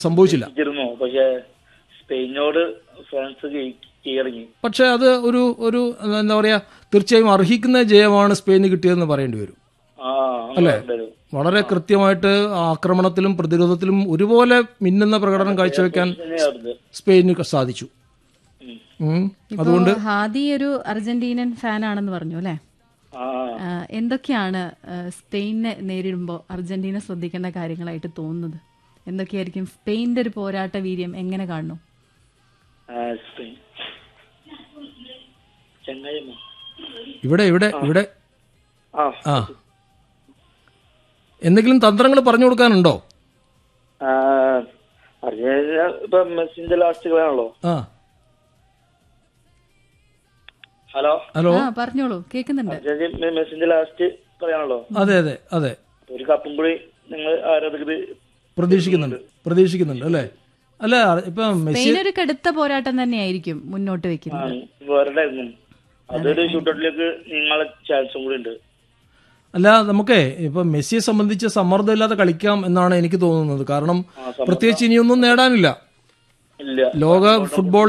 സംഭവിച്ചില്ല ജയിച്ചിരുന്നു പക്ഷെ സ്പെയിനോട് ഫ്രാൻസ് ജയി- കീഴടങ്ങി പക്ഷെ അത് ഒരു ഒരു എന്താ പറയാ തീർച്ചയായും അർഹിക്കുന്ന ജയമാണ് സ്പെയിന് കിട്ടിയതെന്ന് പറയേണ്ടി വരും ആ അല്ലേ? ഉണ്ടായിരുന്നു. വളരെ കൃത്യമായിട്ട് ആക്രമണത്തിലും പ്രതിരോധത്തിലും ഒരുപോലെ മിന്നുന്ന പ്രകടനം കാഴ്ചവെക്കാൻ തന്നെയായിരുന്നു. സ്പെയിന് സാധിച്ചു ഉം. ഉം. ഇപ്പോ ഹാദി ഒരു അർജന്റീനൻ ഫാൻ ആണെന്ന് പറഞ്ഞു അല്ലെ ആ എന്തൊക്കെയാണ് ആ, സ്പെയിനെ നേരിടുമ്പോൾ അർജന്റീന ശ്രദ്ധിക്കേണ്ട കാര്യങ്ങളായിട്ട് തോന്നുന്നത് എന്തൊക്കെയായിരിക്കും സ്പെയിന്റെ ഒരു പോരാട്ട വീര്യം എങ്ങനെ കാണുന്നു ആ, സ്പെയിൻ ചങ്ങായിമോ ഇവിടെ ഇവിടെ ഇവിടെ ആ ആ എന്തെങ്കിലും തന്ത്രങ്ങൾ പറഞ്ഞു കൊടുക്കാനുണ്ടോ ആ, അർജന്റീന ഇപ്പൊ മെസ്സിന്റെ ലാസ്റ്റ് കളിയാണല്ലോ ആ ഹലോ ഹലോ ആ പറഞ്ഞോളൂ കേൾക്കുന്നുണ്ട് അർജന്റീന മെസ്സിന്റെ ലാസ്റ്റ് കളിയാണല്ലോ അതെ അതെ അതെ ഒരു കപ്പും കൂടി നിങ്ങൾ ആരാധകര് പ്രതീക്ഷിക്കുന്നുണ്ട് പ്രതീക്ഷിക്കുന്നുണ്ട് അല്ലേ അല്ല ഇപ്പൊ മെസ്സി സ്പെയിൻ ഒരു കടുത്ത പോരാട്ടം തന്നെയായിരിക്കും മുന്നോട്ട് വെക്കുന്നത് വേറെണ്ടായിരുന്നു അതൊരു ഷൂട്ടൗട്ടിലേക്ക് നിങ്ങളെ ചാൻസും കൂടി ഉണ്ട് അല്ല നമുക്കേ ഇപ്പൊ മെസ്സിയെ സംബന്ധിച്ച് സമ്മർദ്ദമില്ലാതെ കളിക്കാം എന്നാണ് എനിക്ക് തോന്നുന്നത് കാരണം പ്രത്യേകിച്ച് ഇനിയൊന്നും നേടാനില്ല ഇല്ല ലോക ഫുട്ബോൾ